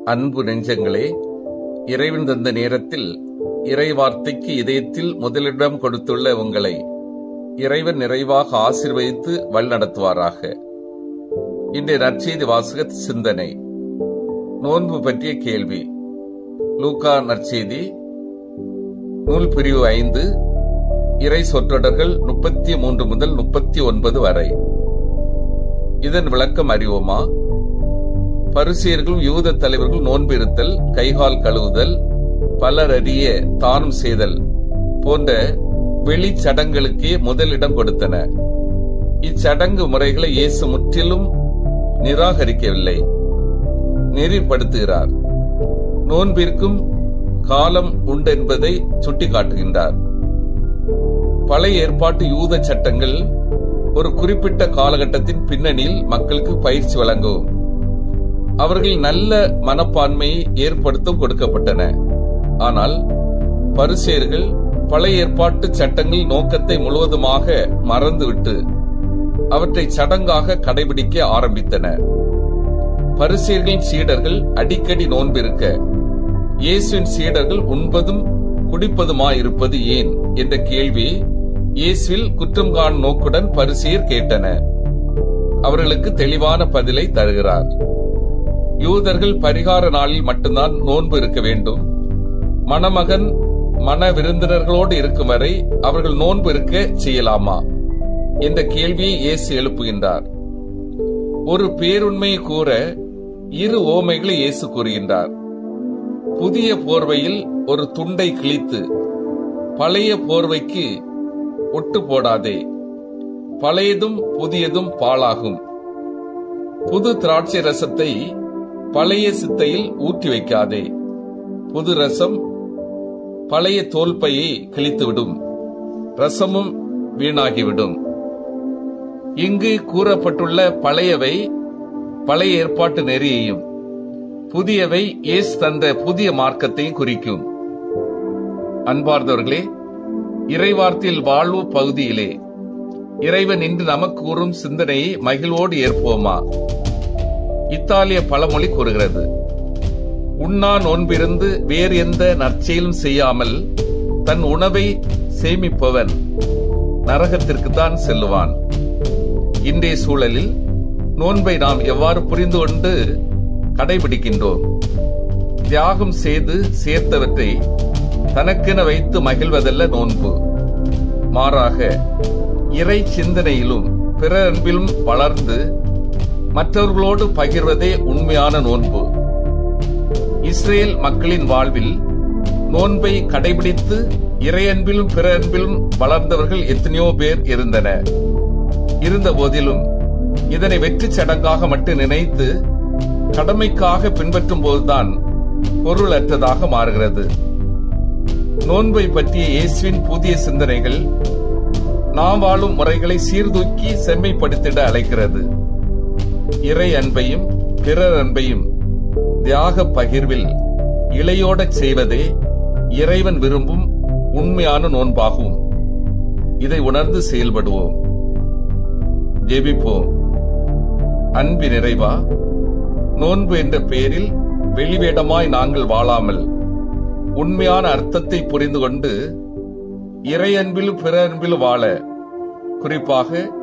அன்பு நெஞ்சங்களே இறைவன் தந்த நேரத்தில் இறை வார்த்தைக்கு இதயத்தில் முதலிடம் கொடுத்துள்ள உங்களை இறைவன் நிறைவாக ஆசீர்வதித்து வழிநடத்துவாராக இன்றைய நற்செய்தி வாசக சிந்தனை நோன்பு பற்றிய கேள்வி லூகா நற்செய்தி நூல் பிரிவு ஐந்து இறை சொற்றொடர்கள் முப்பத்தி மூன்று முதல் முப்பத்தி ஒன்பது வரை இதன் விளக்கம் அறிவோமா பரிசேயர்களும் யூத தலைவர்கள் நோன்பு இருத்தல் கைகால் கழுவுதல் பலர் அறிய தானம் செய்தல் போன்ற வெளிச்சடங்களுக்கே முதலிடம் கொடுத்தன இச்சடங்கு முறைகளை இயேசு முற்றிலும் நிராகரிக்கவில்லை நெறிப்படுத்துகிறார் நோன்பிற்கும் காலம் உண்டென்பதை சுட்டிக்காட்டுகின்றார் பழைய ஏற்பாட்டு யூத சட்டங்கள் ஒரு குறிப்பிட்ட காலகட்டத்தின் பின்னணியில் மக்களுக்கு பயிற்சி வழங்கவும் அவர்கள் நல்ல மனப்பான்மையை ஏற்படுத்தும் கொடுக்கப்பட்டன ஆனால் பரிசேர்கள் பழைய ஏற்பாட்டு சட்டங்கள் நோக்கத்தை முழுவதுமாக மறந்துவிட்டு அவற்றை சடங்காக கடைபிடிக்க ஆரம்பித்தனர் பரிசேர்களின் சீடர்கள் அடிக்கடி நோன்பிருக்க இயேசுவின் சீடர்கள் உண்பதும் குடிப்பதுமாயிருப்பது ஏன் என்ற கேள்வி இயேசுவில் குற்றம் காணும் நோக்குடன் பரிசேர் கேட்டனர் அவர்களுக்கு தெளிவான பதிலை தருகிறார் யூதர்கள் பரிகார நாளில் மட்டும்தான் நோன்பு இருக்க வேண்டும் மணமகன் மன விருந்தினர்களோடு இருக்கும் வரை அவர்கள் நோன்பு இருக்க செய்யலாமா என்ற கேள்வியை இயேசு எழுப்புகின்றார் ஒரு பேருண்மையை கூற இரு ஓமைகளை இயேசு கூறுகின்றார் புதிய போர்வையில் ஒரு துண்டை கிழித்து பழைய போர்வைக்கு ஒட்டு போடாதே பழையதும் புதியதும் பாழாகும் புது திராட்சை ரசத்தை பழைய சித்தையில் ஊற்றி வைக்காதே புது ரசம் பழைய தோல்பையை கிழித்துவிடும் ரசமும் வீணாகிவிடும் இங்கு கூறப்பட்டுள்ள பழையவை பழைய ஏற்பாட்டு நெறியையும் புதியவை இயேசு தந்த புதிய மார்க்கத்தையும் குறிக்கும் அன்பார்ந்தவர்களே இறைவார்த்தையில் வாழ்வு பகுதியிலே இறைவன் இன்று நமக்கு கூறும் சிந்தனையை மகிழ்வோடு ஏற்போமா இத்தாலிய பழமொழி கூறுகிறது உண்ணா நோன்பிருந்து வேறு எந்த நற்செயலும் செய்யாமல் தன் உணவை சேமிப்பவன் நரகத்திற்கு தான் செல்லுவான் இன்றைய சூழலில் நோன்பை நாம் எவ்வாறு புரிந்து கொண்டு கடைபிடிக்கின்றோம் தியாகம் செய்து சேர்த்தவற்றை தனக்கென வைத்து மகிழ்வதல்ல நோன்பு மாறாக இறை சிந்தனையிலும் பிற அன்பிலும் வளர்ந்து மற்றவர்களோடு பகிர்வதே உண்மையான நோன்பு இஸ்ரேல் மக்களின் வாழ்வில் நோன்பை கடைபிடித்து இறையன்பிலும் பிற அன்பிலும் வளர்ந்தவர்கள் எத்தனையோ பேர் இருந்தனர் இருந்த போதிலும் இதனை வெற்றி சடங்காக மட்டும் நினைத்து கடமைக்காக பின்பற்றும் போதுதான் பொருளற்றதாக மாறுகிறது நோன்பை பற்றிய இயேசுவின் புதிய சிந்தனைகள் நாம் வாழும் முறைகளை சீர்தூக்கி செம்மைப்படுத்திட அழைக்கிறது இறை அன்பையும் பிறர் அன்பையும் தியாக பகிர்வில் இளையோடச் செய்வதே இறைவன் விரும்பும் உண்மையான நோன்பாகும் இதை உணர்ந்து செயல்படுவோம் ஜெபிப்போம் அன்பு நிறைவா நோன்பு என்ற பெயரில் வெளிவேடமாய் நாங்கள் வாழாமல் உண்மையான அர்த்தத்தை புரிந்து கொண்டு இறை அன்பிலும் பிற அன்பிலும் வாழ குறிப்பாக